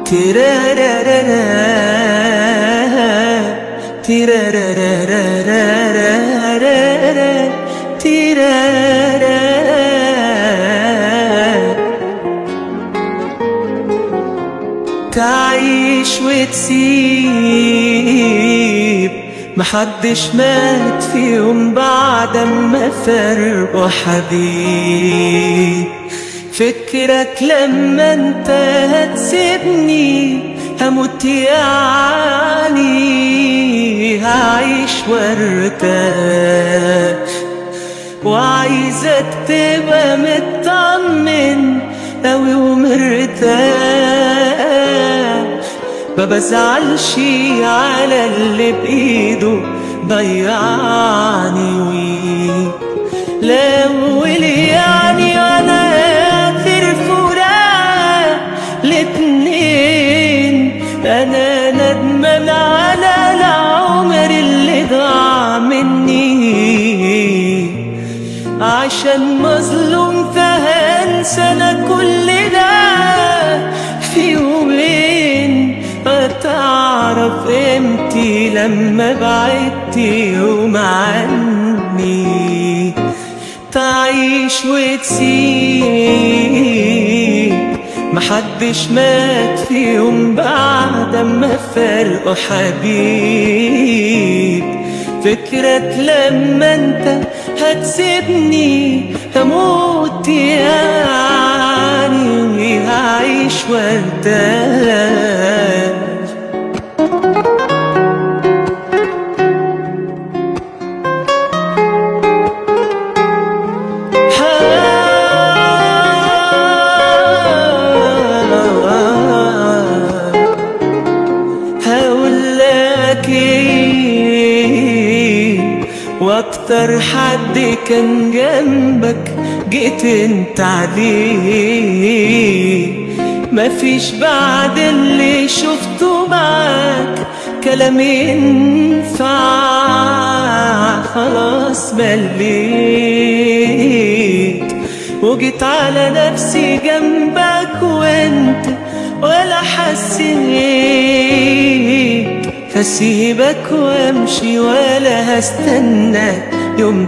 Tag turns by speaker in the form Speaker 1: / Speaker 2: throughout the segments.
Speaker 1: تيرارارارا تيرارارارارارارا تيرارا تعيش وتسيب محدش مات في يوم بعد ما فرقوا حبيب فكرك لما انت هتسيبني هموت يعني هعيش وارتاح وعايزك تبقى مطمن أوي ومرتاح ما بزعلش على اللي بإيده ضيعني ويه لو اللي يعني على آخر فراق الاتنين أنا ندمان على العمر اللي ضاع مني عشان مظلوم فهنسى انا كل ده في يومين هتعرف قيمتي لما بعدت يوم عني تعيش وتسيب محدش مات في يوم بعد ما فرقوا حبيب فكرك لما انت هتسيبني هموت يعني هعيش وارتاح هقول لك ايه واكتر حد كان جنبك جيت انت عليه مفيش بعد اللي شفته معاك كلام ينفع خلاص مليت وجيت على نفسي جنبك وانت ولا حسيت هسيبك وامشي ولا هستنى يوم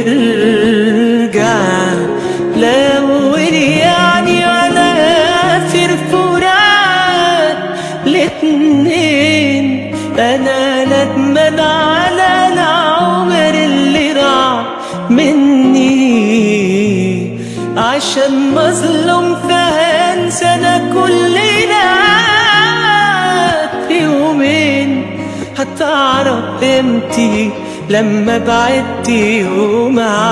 Speaker 1: ترجع لو يعني على آخر فراق الاتنين أنا ندمان على العمر اللي راح مني عشان مظلوم فهنسى أنا كل ده في يومين هتعرف قيمتي لما بعدت يوم